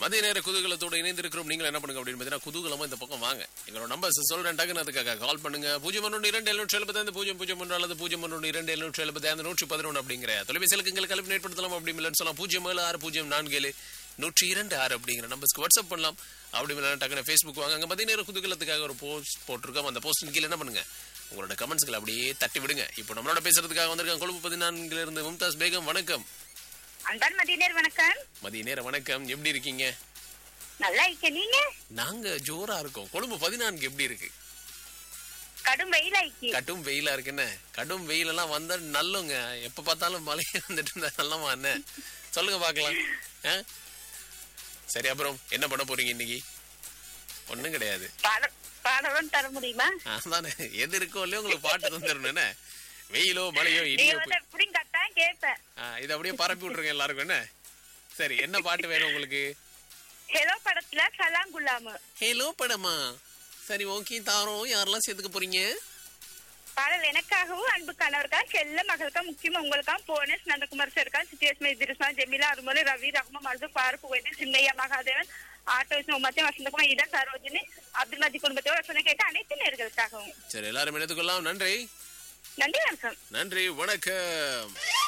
மதிய நேர குதூகலத்தோடு இணைந்திருக்கிறோம் நீங்கள் என்ன பண்ணுங்க அப்படின்னு பார்த்தீங்கன்னா குதூகலமா இந்த பக்கம் வாங்க எங்களோட நம்பர் சொல்றேன் டக்குன்னு அதுக்காக கால் பண்ணுங்க பூஜ்ஜியம் ஒன்று இரண்டு எழுநூற்றி எழுபத்தைந்து பூஜ்ஜியம் பூஜ்ஜியம் ஒன்று அல்லது பூஜ்ஜியம் ஒன்று இரண்டு எழுநூற்றி எழுபத்தைந்து நூற்றி பதினொன்று அப்படிங்கிற தொலைபேசிகளுக்கு எங்களுக்கு கல்வி ஏற்படுத்தலாம் அப்படி இல்லைன்னு சொல்லலாம் பூஜ்ஜியம் ஏழு ஆறு பூஜ்ஜியம் நான்கு ஏழு நூற்றி இரண்டு ஆறு அப்படிங்கிற நம்பர்ஸ்க்கு வாட்ஸ்அப் பண்ணலாம் அப்படி இல்லைன்னா டக்குனு ஃபேஸ்புக் வாங்க அங்கே மதிய நேர குதூகலத்துக்காக ஒரு போஸ்ட் போட்டிருக்கோம் அந்த போஸ்ட் கீழே என்ன பண்ணுங்க உங்களோட கமெண்ட்ஸ்களை அப்படியே தட்டி விடுங்க இப்போ நம்மளோட பேசுறதுக்காக வந்திருக்காங்க கொழும்பு பதினான்குல இருந்து மும்தாஸ் பேகம் வணக்கம் அன்பான் மதியனர் வணக்கம் மதிய நேர வணக்கம் எப்படி இருக்கீங்க நல்லா இருக்க நீங்க நாங்க ஜோரா இருக்கோம் கொழும்பு பதினான்கு எப்படி இருக்கு கடும் வெயில் ஆயிக்கு கடும் வெயிலா இருக்கு என்ன கடும் வெயில் எல்லாம் வந்தா நல்லுங்க எப்ப பார்த்தாலும் மழை வந்துட்டு இருந்தா நல்லமா என்ன சொல்லுங்க பாக்கலாம் ஆ? சரி அப்புறம் என்ன பண்ண போறீங்க இன்னைக்கு ஒண்ணும் கிடையாது பாடம் பாடம் தர முடியுமா அதானே எது இருக்கோ இல்லையோ உங்களுக்கு பாட்டு தந்துடணும் என்ன வெயிலோ மழையோ நீங்க இடியோ வந்து எப்படியும் கட்டாயம் கேட்பேன் ஆ, இதை அப்படியே பரப்பி விட்டுருங்க எல்லாருக்கும் என்ன சரி என்ன பாட்டு வேணும் உங்களுக்கு ஹெலோ படத்துல சலாம் குல்லாமு ஹலோ படமா சரி ஓகே தாரோம் யாரெல்லாம் சேர்த்துக்க போறீங்க பாடல் எனக்காகவும் அன்பு கணவருக்கா செல்ல மகளுக்கா முக்கியமா உங்களுக்கா போனஸ் நந்தகுமார் சர்க்கா சித்தியஸ்மா இதிரிஸ்மா ஜெமிலா அருமலை ரவி ரகுமா மருது பாருக்கு வைத்து சின்னையா மகாதேவன் ஆட்டோ உமத்தையும் வசந்தகுமார் இதா சரோஜினி அப்துல் மஜி குடும்பத்தோட வசனம் கேட்ட அனைத்து நேர்களுக்காகவும் சரி எல்லாரும் எடுத்துக்கொள்ளலாம் நன்றி நன்றி வணக்கம் நன்றி வணக்கம்